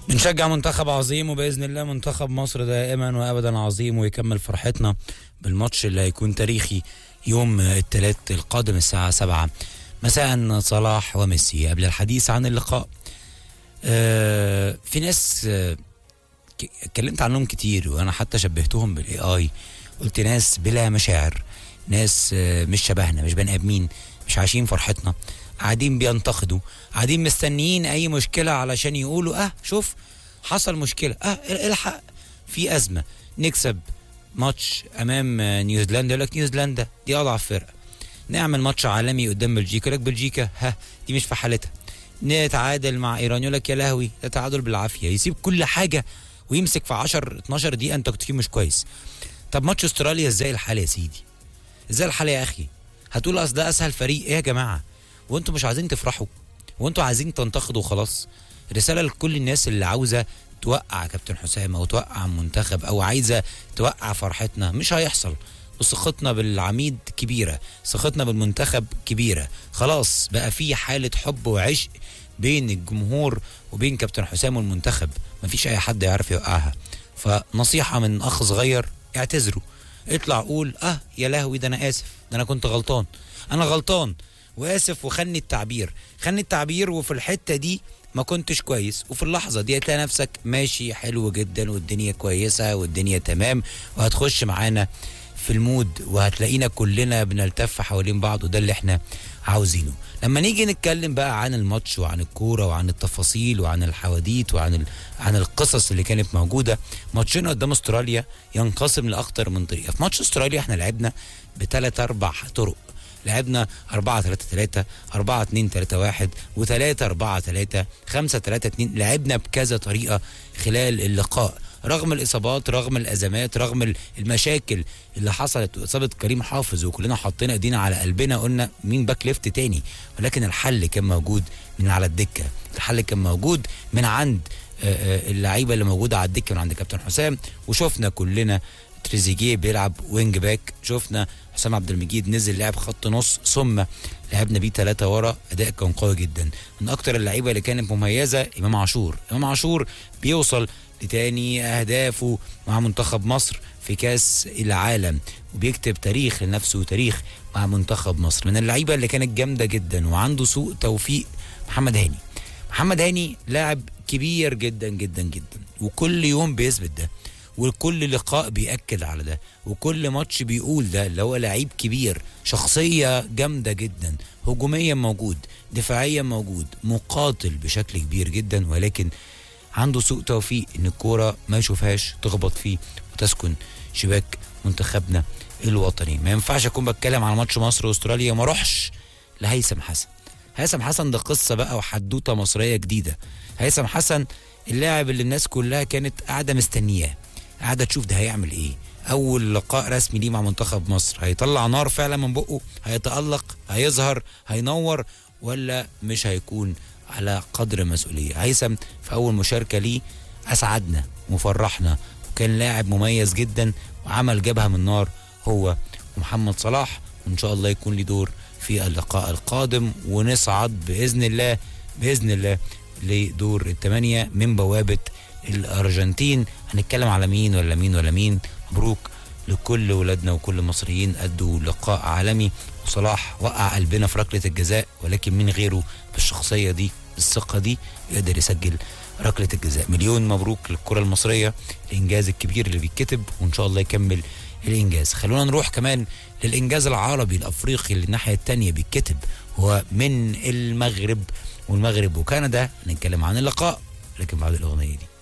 بنشجع منتخب عظيم وباذن الله منتخب مصر دائما وابدا عظيم ويكمل فرحتنا بالماتش اللي هيكون تاريخي يوم الثلاث القادم الساعه 7 مساء صلاح وميسي قبل الحديث عن اللقاء آه في ناس آه ك- اتكلمت عنهم كتير وانا حتى شبهتهم بالاي اي قلت ناس بلا مشاعر ناس آه مش شبهنا مش بني ادمين مش عايشين فرحتنا قاعدين بينتقدوا قاعدين مستنيين اي مشكله علشان يقولوا اه شوف حصل مشكله اه الحق في ازمه نكسب ماتش امام آه، نيوزيلندا يقول لك نيوزيلندا دي اضعف فرقه نعمل ماتش عالمي قدام بلجيكا يقول لك بلجيكا ها دي مش في حالتها نتعادل مع ايران يقول لك يا لهوي ده تعادل بالعافيه يسيب كل حاجه ويمسك في 10 12 دقيقه انت كنت فيه مش كويس طب ماتش استراليا ازاي الحال يا سيدي ازاي الحال يا اخي هتقول اصل ده اسهل فريق ايه يا جماعه وانتوا مش عايزين تفرحوا وانتوا عايزين تنتقدوا خلاص رساله لكل الناس اللي عاوزه توقع كابتن حسام او توقع منتخب او عايزه توقع فرحتنا مش هيحصل وثقتنا بالعميد كبيره ثقتنا بالمنتخب كبيره خلاص بقى في حاله حب وعشق بين الجمهور وبين كابتن حسام والمنتخب مفيش اي حد يعرف يوقعها فنصيحه من اخ صغير اعتذروا اطلع قول اه يا لهوي ده انا اسف ده انا كنت غلطان انا غلطان واسف وخلني التعبير خلني التعبير وفي الحته دي ما كنتش كويس وفي اللحظه دي هتلاقي نفسك ماشي حلو جدا والدنيا كويسه والدنيا تمام وهتخش معانا في المود وهتلاقينا كلنا بنلتف حوالين بعض وده اللي احنا عاوزينه لما نيجي نتكلم بقى عن الماتش وعن الكوره وعن التفاصيل وعن الحواديت وعن ال... عن القصص اللي كانت موجوده ماتشنا قدام استراليا ينقسم لاكتر من طريقه في ماتش استراليا احنا لعبنا بثلاث اربع طرق لعبنا 4 3 3 4 2 3 1 و3 4 3 5 3 2 لعبنا بكذا طريقه خلال اللقاء رغم الاصابات رغم الازمات رغم المشاكل اللي حصلت واصابه كريم حافظ وكلنا حطينا ايدينا على قلبنا قلنا مين باك ليفت تاني ولكن الحل كان موجود من على الدكه الحل كان موجود من عند آه، آه، اللعيبه اللي موجوده على الدكه من عند كابتن حسام وشفنا كلنا تريزيجيه بيلعب وينج باك شفنا حسام عبد المجيد نزل لعب خط نص ثم لعبنا بيه ثلاثة ورا أداء كان قوي جدا من أكتر اللعيبة اللي كانت مميزة إمام عاشور إمام عاشور بيوصل لتاني أهدافه مع منتخب مصر في كاس العالم وبيكتب تاريخ لنفسه وتاريخ مع منتخب مصر من اللعيبة اللي كانت جامدة جدا وعنده سوء توفيق محمد هاني محمد هاني لاعب كبير جدا جدا جدا وكل يوم بيثبت ده وكل لقاء بيأكد على ده وكل ماتش بيقول ده اللي هو لعيب كبير شخصية جامدة جدا هجوميا موجود دفاعيا موجود مقاتل بشكل كبير جدا ولكن عنده سوء توفيق ان الكورة ما يشوفهاش تخبط فيه وتسكن شباك منتخبنا الوطني ما ينفعش اكون بتكلم على ماتش مصر واستراليا ما اروحش لهيثم حسن هيثم حسن ده قصة بقى وحدوتة مصرية جديدة هيثم حسن اللاعب اللي الناس كلها كانت قاعدة مستنياه قاعدة تشوف ده هيعمل ايه اول لقاء رسمي ليه مع منتخب مصر هيطلع نار فعلا من بقه هيتألق هيظهر هينور ولا مش هيكون على قدر المسؤولية هيثم في اول مشاركة ليه اسعدنا وفرحنا وكان لاعب مميز جدا وعمل جبهة من نار هو ومحمد صلاح وان شاء الله يكون ليه دور في اللقاء القادم ونصعد باذن الله باذن الله لدور الثمانيه من بوابه الارجنتين هنتكلم على مين ولا مين ولا مين مبروك لكل ولادنا وكل المصريين ادوا لقاء عالمي وصلاح وقع قلبنا في ركله الجزاء ولكن من غيره بالشخصيه دي بالثقه دي يقدر يسجل ركله الجزاء مليون مبروك للكره المصريه الانجاز الكبير اللي بيتكتب وان شاء الله يكمل الانجاز خلونا نروح كمان للانجاز العربي الافريقي اللي الناحيه الثانيه بيتكتب هو من المغرب والمغرب وكندا نتكلم عن اللقاء لكن بعد الاغنيه دي